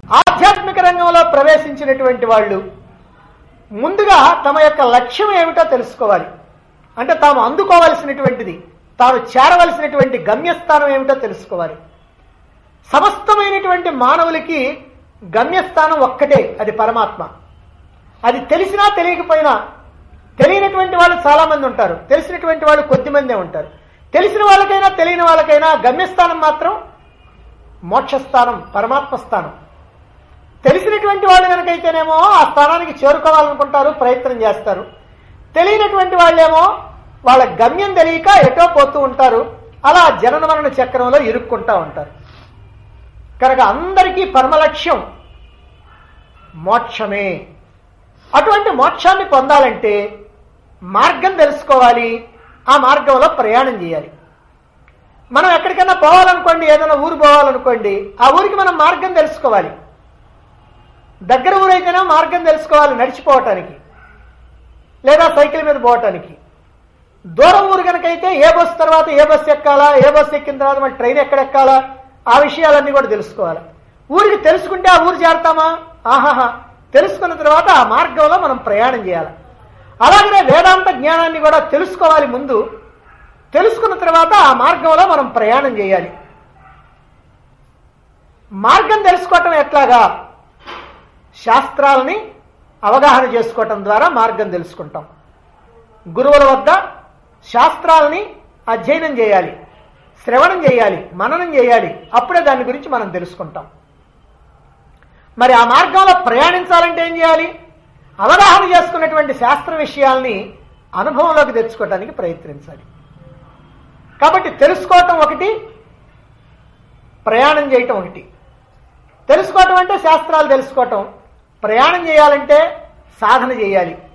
ఆధ్యాత్మిక రంగంలో ప్రవేశించినటువంటి వాళ్ళు ముందుగా తమ యొక్క లక్ష్యం ఏమిటో తెలుసుకోవాలి అంటే తాము అందుకోవలసినటువంటిది తాను చేరవలసినటువంటి గమ్యస్థానం ఏమిటో తెలుసుకోవాలి సమస్తమైనటువంటి మానవులకి గమ్యస్థానం ఒక్కటే అది పరమాత్మ అది తెలిసినా తెలియకపోయినా తెలియనటువంటి వాళ్ళు చాలా మంది ఉంటారు తెలిసినటువంటి వాళ్ళు కొద్ది మందే ఉంటారు తెలిసిన వాళ్ళకైనా తెలియని వాళ్ళకైనా గమ్యస్థానం మాత్రం మోక్షస్థానం పరమాత్మ స్థానం తెలిసినటువంటి వాళ్ళు కనుకైతేనేమో ఆ స్థానానికి చేరుకోవాలనుకుంటారు ప్రయత్నం చేస్తారు తెలియనటువంటి వాళ్ళేమో వాళ్ళ గమ్యం తెలియక ఎటో పోతూ ఉంటారు అలా జనన మరణ చక్రంలో ఇరుక్కుంటా ఉంటారు కనుక అందరికీ పరమలక్ష్యం మోక్షమే అటువంటి మోక్షాన్ని పొందాలంటే మార్గం తెలుసుకోవాలి ఆ మార్గంలో ప్రయాణం చేయాలి మనం ఎక్కడికైనా పోవాలనుకోండి ఏదైనా ఊరు పోవాలనుకోండి ఆ ఊరికి మనం మార్గం తెలుసుకోవాలి దగ్గర ఊరైతేనే మార్గం తెలుసుకోవాలి నడిచిపోవటానికి లేదా సైకిల్ మీద పోవటానికి దూరం ఊరు కనుకైతే ఏ బస్సు తర్వాత ఏ బస్సు ఎక్కాలా ఏ బస్సు ఎక్కిన తర్వాత మన ట్రైన్ ఎక్కడ ఎక్కాలా ఆ విషయాలన్నీ కూడా తెలుసుకోవాలి ఊరికి తెలుసుకుంటే ఆ ఊరు చేరతామా ఆహాహా తెలుసుకున్న తర్వాత ఆ మార్గంలో మనం ప్రయాణం చేయాలి అలాగనే వేదాంత జ్ఞానాన్ని కూడా తెలుసుకోవాలి ముందు తెలుసుకున్న తర్వాత ఆ మార్గంలో మనం ప్రయాణం చేయాలి మార్గం తెలుసుకోవటం ఎట్లాగా శాస్త్రాలని అవగాహన చేసుకోవటం ద్వారా మార్గం తెలుసుకుంటాం గురువుల వద్ద శాస్త్రాలని అధ్యయనం చేయాలి శ్రవణం చేయాలి మననం చేయాలి అప్పుడే దాని గురించి మనం తెలుసుకుంటాం మరి ఆ మార్గంలో ప్రయాణించాలంటే ఏం చేయాలి అవగాహన చేసుకున్నటువంటి శాస్త్ర విషయాల్ని అనుభవంలోకి తెచ్చుకోవడానికి ప్రయత్నించాలి కాబట్టి తెలుసుకోవటం ఒకటి ప్రయాణం చేయటం ఒకటి తెలుసుకోవటం అంటే శాస్త్రాలు తెలుసుకోవటం ప్రయాణం చేయాలంటే సాధన చేయాలి